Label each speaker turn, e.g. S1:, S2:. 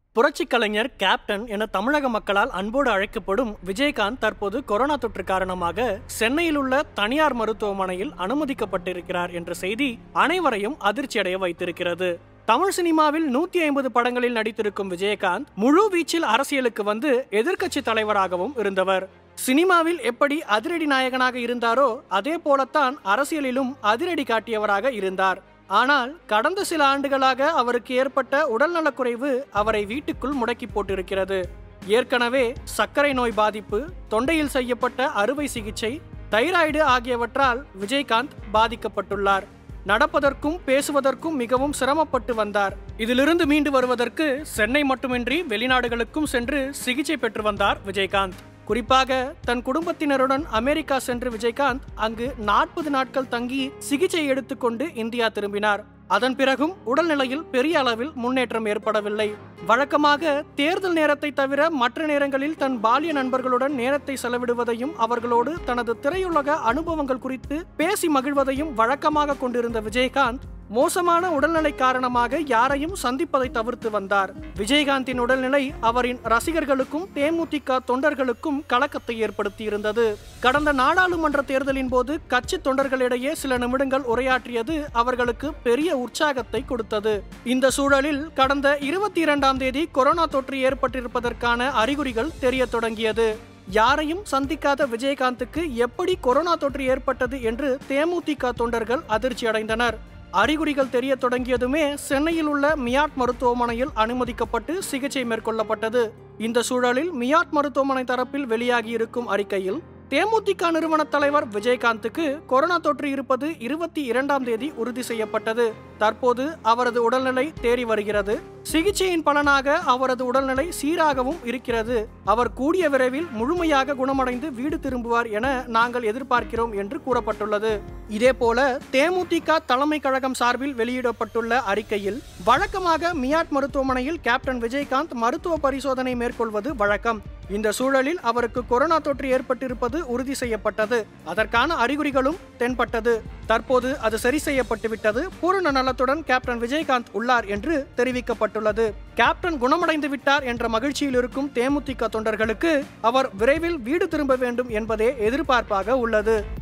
S1: புரட்சி கலைஞர் கேப்டன் என தமிழக மக்களால் அன்போடு அழைக்கப்படும் விஜயகாந்த் தற்போது கொரோனா தொற்று காரணமாக சென்னையில் உள்ள தனியார் மருத்துவமனையில் அனுமதிக்கப்பட்டிருக்கிறார் என்ற செய்தி அனைவரையும் அதிர்ச்சியடைய வைத்திருக்கிறது தமிழ் சினிமாவில் நூத்தி ஐம்பது படங்களில் நடித்திருக்கும் விஜயகாந்த் முழு வீச்சில் அரசியலுக்கு வந்து எதிர்க்கட்சி தலைவராகவும் இருந்தவர் சினிமாவில் எப்படி அதிரடி நாயகனாக இருந்தாரோ அதே போலத்தான் அரசியலிலும் அதிரடி காட்டியவராக இருந்தார் ஆனால் கடந்த சில ஆண்டுகளாக அவருக்கு ஏற்பட்ட உடல்நலக்குறைவு அவரை வீட்டுக்குள் முடக்கி போட்டிருக்கிறது ஏற்கனவே சர்க்கரை நோய் பாதிப்பு தொண்டையில் செய்யப்பட்ட அறுவை சிகிச்சை தைராய்டு ஆகியவற்றால் விஜயகாந்த் பாதிக்கப்பட்டுள்ளார் நடப்பதற்கும் பேசுவதற்கும் மிகவும் சிரமப்பட்டு வந்தார் இதிலிருந்து மீண்டு வருவதற்கு சென்னை மட்டுமின்றி வெளிநாடுகளுக்கும் சென்று சிகிச்சை பெற்று வந்தார் விஜயகாந்த் குறிப்பாக தன் குடும்பத்தினருடன் அமெரிக்கா சென்று விஜயகாந்த் அங்கு நாற்பது நாட்கள் தங்கி சிகிச்சை எடுத்துக்கொண்டு இந்தியா திரும்பினார் அதன் பிறகும் உடல்நிலையில் பெரிய அளவில் முன்னேற்றம் ஏற்படவில்லை வழக்கமாக தேர்தல் நேரத்தை தவிர மற்ற நேரங்களில் தன் பாலிய நண்பர்களுடன் நேரத்தை செலவிடுவதையும் அவர்களோடு தனது திரையுலக அனுபவங்கள் குறித்து பேசி மகிழ்வதையும் வழக்கமாக கொண்டிருந்த விஜயகாந்த் மோசமான உடல்நிலை காரணமாக யாரையும் சந்திப்பதை தவிர்த்து வந்தார் விஜயகாந்தின் உடல்நிலை அவரின் ரசிகர்களுக்கும் தேமுதிக தொண்டர்களுக்கும் கலக்கத்தை ஏற்படுத்தியிருந்தது கடந்த நாடாளுமன்ற தேர்தலின் போது கட்சி தொண்டர்களிடையே சில நிமிடங்கள் உரையாற்றியது அவர்களுக்கு பெரிய உற்சாகத்தை கொடுத்தது இந்த சூழலில் கடந்த இருபத்தி இரண்டாம் தேதி கொரோனா தொற்று ஏற்பட்டிருப்பதற்கான அறிகுறிகள் தெரிய தொடங்கியது யாரையும் சந்திக்காத விஜயகாந்துக்கு எப்படி கொரோனா தொற்று ஏற்பட்டது என்று தேமுதிக தொண்டர்கள் அதிர்ச்சி அடைந்தனர் அறிகுறிகள் தெரிய தொடங்கியதுமே சென்னையில் உள்ள மியாட் மருத்துவமனையில் அனுமதிக்கப்பட்டு சிகிச்சை மேற்கொள்ளப்பட்டது இந்த சூழலில் மியாட் மருத்துவமனை தரப்பில் வெளியாகி இருக்கும் அறிக்கையில் தேமுதிக நிறுவன தலைவர் விஜயகாந்துக்கு கொரோனா தொற்று இருப்பது இருபத்தி இரண்டாம் தேதி உறுதி செய்யப்பட்டது தற்போது அவரது உடல்நிலை தேறி வருகிறது சிகிச்சையின் பலனாக அவரது உடல்நிலை சீராகவும் இருக்கிறது அவர் கூடிய விரைவில் முழுமையாக குணமடைந்து வீடு திரும்புவார் என நாங்கள் எதிர்பார்க்கிறோம் என்று கூறப்பட்டுள்ளது இதேபோல தேமுதிக தலைமை கழகம் சார்பில் வெளியிடப்பட்டுள்ள அறிக்கையில் வழக்கமாக மியாட் மருத்துவமனையில் கேப்டன் விஜயகாந்த் மருத்துவ பரிசோதனை மேற்கொள்வது வழக்கம் இந்த சூழலில் அவருக்கு கொரோனா தொற்று ஏற்பட்டிருப்பது உறுதி செய்யப்பட்டது அதற்கான அறிகுறிகளும் தென்பட்டது தற்போது அது சரி செய்யப்பட்டு விட்டது பூரண நலத்துடன் கேப்டன் விஜயகாந்த் உள்ளார் என்று தெரிவிக்கப்பட்டுள்ளது கேப்டன் குணமடைந்து விட்டார் என்ற மகிழ்ச்சியில் இருக்கும் தேமுதிக தொண்டர்களுக்கு அவர் விரைவில் வீடு திரும்ப வேண்டும் என்பதே எதிர்பார்ப்பாக உள்ளது